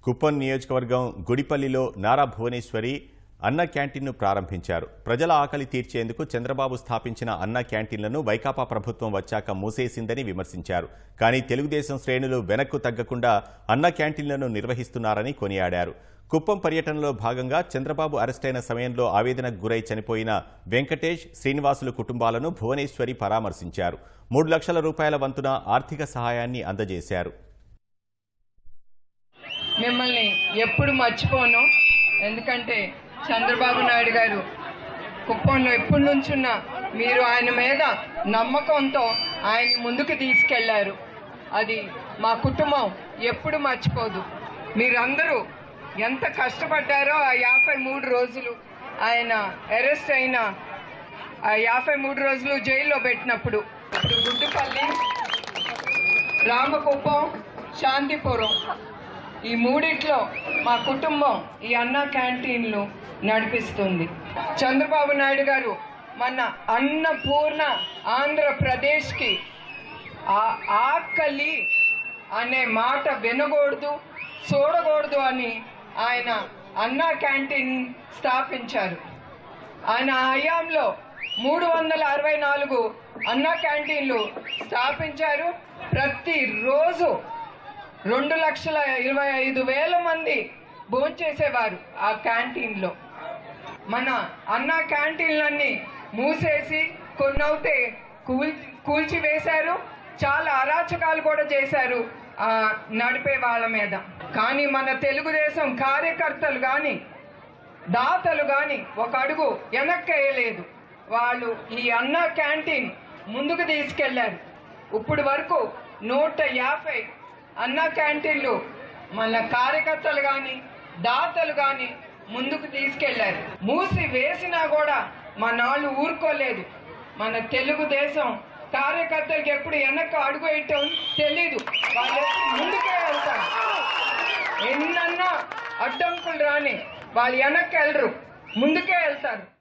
కుప్పం నియోజకవర్గం గుడిపల్లిలో నారా భువనేశ్వరి అన్న క్యాంటీన్ను ప్రారంభించారు ప్రజల ఆకలి తీర్చేందుకు చంద్రబాబు స్థాపించిన అన్న క్యాంటీన్లను వైకాపా ప్రభుత్వం వచ్చాక మూసేసిందని విమర్శించారు కానీ తెలుగుదేశం శ్రేణులు వెనక్కు తగ్గకుండా అన్న క్యాంటీన్లను నిర్వహిస్తున్నారని కొనియాడారు కుప్పం పర్యటనలో భాగంగా చంద్రబాబు అరెస్టైన సమయంలో ఆవేదనకు గురై చనిపోయిన వెంకటేష్ శ్రీనివాసులు కుటుంబాలను భువనేశ్వరి పరామర్శించారు మూడు లక్షల రూపాయల వంతున ఆర్థిక సహాయాన్ని అందజేశారు మిమ్మల్ని ఎప్పుడు మర్చిపోను ఎందుకంటే చంద్రబాబు నాయుడు గారు కుప్పంలో ఎప్పటి నుంచున్నా మీరు ఆయన మీద నమ్మకంతో ఆయన ముందుకు తీసుకెళ్లారు అది మా కుటుంబం ఎప్పుడు మర్చిపోదు మీరందరూ ఎంత కష్టపడ్డారో ఆ యాభై మూడు రోజులు ఆయన అరెస్ట్ అయిన ఆ యాభై మూడు రోజులు జైల్లో పెట్టినప్పుడు ఇప్పుడు గుడ్డుపల్లి రామకుప్పం శాంతిపురం ఈ మూడిట్లో మా కుటుంబం ఈ అన్న క్యాంటీన్లు నడిపిస్తుంది చంద్రబాబు నాయుడు గారు మన అన్నపూర్ణ ఆంధ్రప్రదేశ్కి ఆ ఆకలి అనే మాట వినకూడదు చూడకూడదు అని ఆయన అన్న క్యాంటీన్ స్థాపించారు ఆయన హయాంలో మూడు వందల అరవై నాలుగు అన్న క్యాంటీన్లు స్థాపించారు ప్రతిరోజు రెండు లక్షల ఇరవై ఐదు వేల మంది భోంచేసేవారు ఆ క్యాంటీన్లో మన అన్న క్యాంటీన్లన్నీ మూసేసి కొన్నవుతే కూల్ కూల్చివేశారు చాలా అరాచకాలు కూడా చేశారు ఆ నడిపే వాళ్ళ మీద కానీ మన తెలుగుదేశం కార్యకర్తలు కానీ దాతలు కానీ ఒక అడుగు వెనక్కేయలేదు వాళ్ళు ఈ అన్న క్యాంటీన్ ముందుకు తీసుకెళ్లారు ఇప్పుడు వరకు నూట యాభై అన్న క్యాంటీన్లు మన కార్యకర్తలు కానీ దాతలు కానీ ముందుకు తీసుకెళ్లారు మూసి వేసినా కూడా మా నాళ్ళు ఊరుకోలేదు మన తెలుగుదేశం కార్యకర్తలకు ఎప్పుడు వెనక్కి అడుగు వేయటం తెలీదు వాళ్ళు ఎప్పుడు ముందుకే వెళ్తారు ఎన్నన్నా అడ్డంకులు రాని వాళ్ళు వెనక్కి వెళ్ళరు ముందుకే వెళ్తారు